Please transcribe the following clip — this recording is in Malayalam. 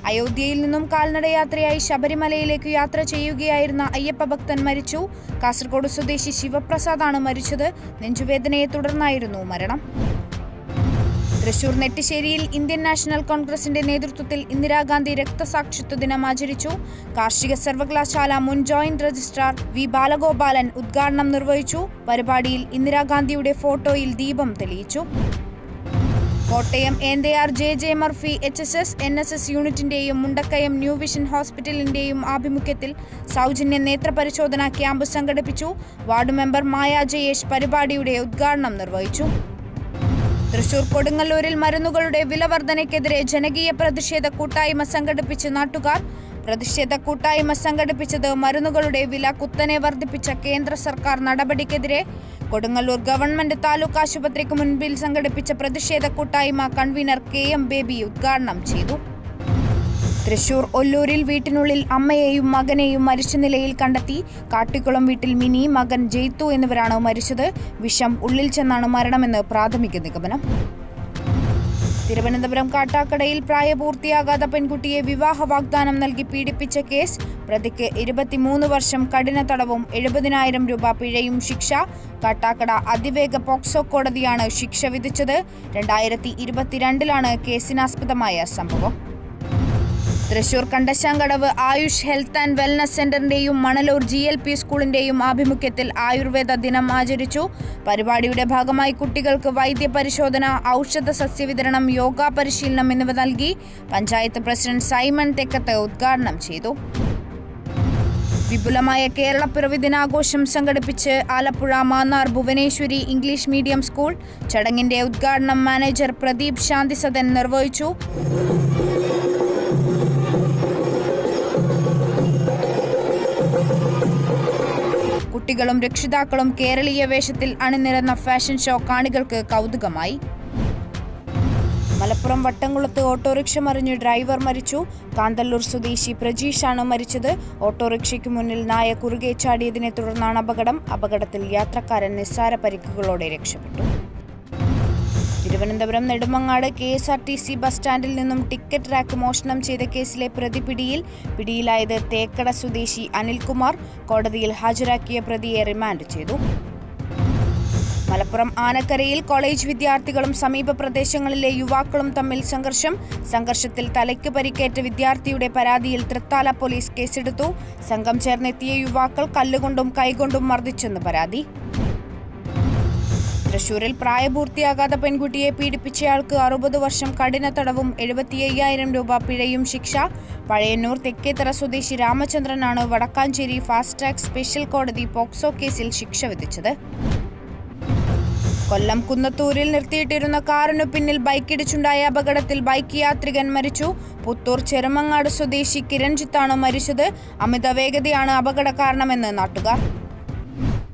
അയോധ്യയിൽ നിന്നും കാൽനടയാത്രയായി ശബരിമലയിലേക്ക് യാത്ര ചെയ്യുകയായിരുന്ന അയ്യപ്പ ഭക്തൻ മരിച്ചു കാസർഗോഡ് സ്വദേശി ശിവപ്രസാദാണ് മരിച്ചത് നെഞ്ചുവേദനയെ തുടർന്നായിരുന്നു മരണം തൃശൂർ നെട്ടിശ്ശേരിയിൽ ഇന്ത്യൻ നാഷണൽ കോൺഗ്രസിന്റെ നേതൃത്വത്തിൽ ഇന്ദിരാഗാന്ധി രക്തസാക്ഷിത്വ ദിനം ആചരിച്ചു കാർഷിക സർവകലാശാല മുൻ ജോയിന്റ് രജിസ്ട്രാർ വി ബാലഗോപാലൻ ഉദ്ഘാടനം നിർവഹിച്ചു പരിപാടിയിൽ ഇന്ദിരാഗാന്ധിയുടെ ഫോട്ടോയിൽ ദീപം തെളിയിച്ചു കോട്ടയം എൻഡെആർ J J Murphy H S S N S S യൂണിറ്റിന്റെയും മുണ്ടക്കയം ന്യൂ വിഷൻ ഹോസ്പിറ്റലിന്റെയും ആഭിമുഖ്യത്തിൽ സൗജന്യ നേത്രപരിശോധന ക്യാമ്പ് സംഘടിപ്പിച്ചു വാർഡ് മെമ്പർ മായ ജയേഷ് പരിപാടിയുടെ ഉദ്ഘാടനം നിർവഹിച്ചു തൃശൂർ കൊടുങ്ങല്ലൂരിൽ മരുന്നുകളുടെ വില വർധനയ്ക്കെതിരെ ജനകീയ പ്രതിഷേധ കൂട്ടായ്മ സംഘടിപ്പിച്ച് നാട്ടുകാർ പ്രതിഷേധ കൂട്ടായ്മ സംഘടിപ്പിച്ചത് മരുന്നുകളുടെ വില കുത്തനെ വർദ്ധിപ്പിച്ച കേന്ദ്ര സർക്കാർ നടപടിക്കെതിരെ കൊടുങ്ങല്ലൂർ ഗവൺമെന്റ് താലൂക്ക് ആശുപത്രിക്ക് മുൻപിൽ സംഘടിപ്പിച്ച പ്രതിഷേധ കൂട്ടായ്മ കൺവീനർ കെ എം ബേബി ഉദ്ഘാടനം ചെയ്തു തൃശൂർ ഒല്ലൂരിൽ വീട്ടിനുള്ളിൽ അമ്മയെയും മകനെയും മരിച്ച നിലയിൽ കണ്ടെത്തി കാട്ടിക്കുളം വീട്ടിൽ മിനി മകൻ ജെയ്ത്തു എന്നിവരാണ് മരിച്ചത് വിഷം ഉള്ളിൽ ചെന്നാണ് മരണമെന്ന് പ്രാഥമിക നിഗമനം തിരുവനന്തപുരം കാട്ടാക്കടയിൽ പ്രായപൂർത്തിയാകാത്ത പെൺകുട്ടിയെ വിവാഹ വാഗ്ദാനം നൽകി പീഡിപ്പിച്ച കേസ് പ്രതിക്ക് ഇരുപത്തിമൂന്ന് വർഷം കഠിന തടവും എഴുപതിനായിരം രൂപ പിഴയും ശിക്ഷ കാട്ടാക്കട അതിവേഗ പോക്സോ കോടതിയാണ് ശിക്ഷ വിധിച്ചത് രണ്ടായിരത്തി ഇരുപത്തിരണ്ടിലാണ് കേസിനാസ്പദമായ സംഭവം Thrissur Kandassankadavu Ayush health and wellness സെന്ററിന്റെയും മണലൂർ ജി എൽ പി സ്കൂളിന്റെയും ആഭിമുഖ്യത്തിൽ ആയുർവേദ ദിനം ആചരിച്ചു പരിപാടിയുടെ ഭാഗമായി കുട്ടികൾക്ക് വൈദ്യപരിശോധന ഔഷധ സസ്യവിതരണം യോഗ പരിശീലനം എന്നിവ നൽകി പഞ്ചായത്ത് പ്രസിഡന്റ് സൈമൺ തെക്കത്ത് ഉദ്ഘാടനം ചെയ്തു വിപുലമായ കേരളപ്പിറവി ദിനാഘോഷം സംഘടിപ്പിച്ച് Alappuzha Mannar Bhuvaneswari English medium school ചടങ്ങിന്റെ ഉദ്ഘാടനം മാനേജർ പ്രദീപ് ശാന്തിസദൻ നിർവഹിച്ചു കുട്ടികളും രക്ഷിതാക്കളും കേരളീയ വേഷത്തിൽ അണിനിരന്ന ഫാഷൻ ഷോ കാണികൾക്ക് കൗതുകമായി മലപ്പുറം വട്ടംകുളത്ത് ഓട്ടോറിക്ഷ മറിഞ്ഞ് ഡ്രൈവർ മരിച്ചു കാന്തല്ലൂർ സ്വദേശി പ്രജീഷാണ് മരിച്ചത് ഓട്ടോറിക്ഷയ്ക്ക് മുന്നിൽ നായ കുറുകെ ചാടിയതിനെ തുടർന്നാണ് അപകടം അപകടത്തിൽ യാത്രക്കാരൻ നിസ്സാര പരിക്കുകളോടെ രക്ഷപ്പെട്ടു Thiruvananthapuram Nedumangad K S R T C bus സ്റ്റാൻഡിൽ നിന്നും ടിക്കറ്റ് റാക്ക് മോഷണം ചെയ്ത കേസിലെ പ്രതി പിടിയിൽ പിടിയിലായത് തേക്കട സ്വദേശി അനിൽകുമാർ കോടതിയിൽ ഹാജരാക്കിയ പ്രതിയെ റിമാൻഡ് ചെയ്തു മലപ്പുറം ആനക്കരയിൽ കോളേജ് വിദ്യാർത്ഥികളും സമീപ പ്രദേശങ്ങളിലെ യുവാക്കളും തമ്മിൽ സംഘർഷം സംഘർഷത്തിൽ തലയ്ക്ക് പരിക്കേറ്റ വിദ്യാർത്ഥിയുടെ പരാതിയിൽ തൃത്താല പോലീസ് കേസെടുത്തു സംഘം ചേർന്നെത്തിയ യുവാക്കൾ കല്ലുകൊണ്ടും കൈകൊണ്ടും മർദ്ദിച്ചെന്ന് പരാതി തൃശൂരിൽ പ്രായപൂർത്തിയാകാത്ത പെൺകുട്ടിയെ പീഡിപ്പിച്ചയാൾക്ക് അറുപത് വർഷം കഠിന തടവും എഴുപത്തി അയ്യായിരം രൂപ പിഴയും ശിക്ഷ പഴയന്നൂർ തെക്കേത്തറ സ്വദേശി രാമചന്ദ്രനാണ് വടക്കാഞ്ചേരി ഫാസ്റ്റ് ട്രാക്ക് സ്പെഷ്യൽ കോടതി പോക്സോ കേസിൽ ശിക്ഷ വിധിച്ചത് കൊല്ലം കുന്നത്തൂരിൽ നിർത്തിയിട്ടിരുന്ന കാറിനു പിന്നിൽ ബൈക്കിടിച്ചുണ്ടായ അപകടത്തിൽ ബൈക്ക് യാത്രികൻ മരിച്ചു പുത്തൂർ ചെറുമങ്ങാട് സ്വദേശി കിരൺജിത്താണ് മരിച്ചത് അമിത വേഗതയാണ് അപകട കാരണമെന്ന് നാട്ടുകാർ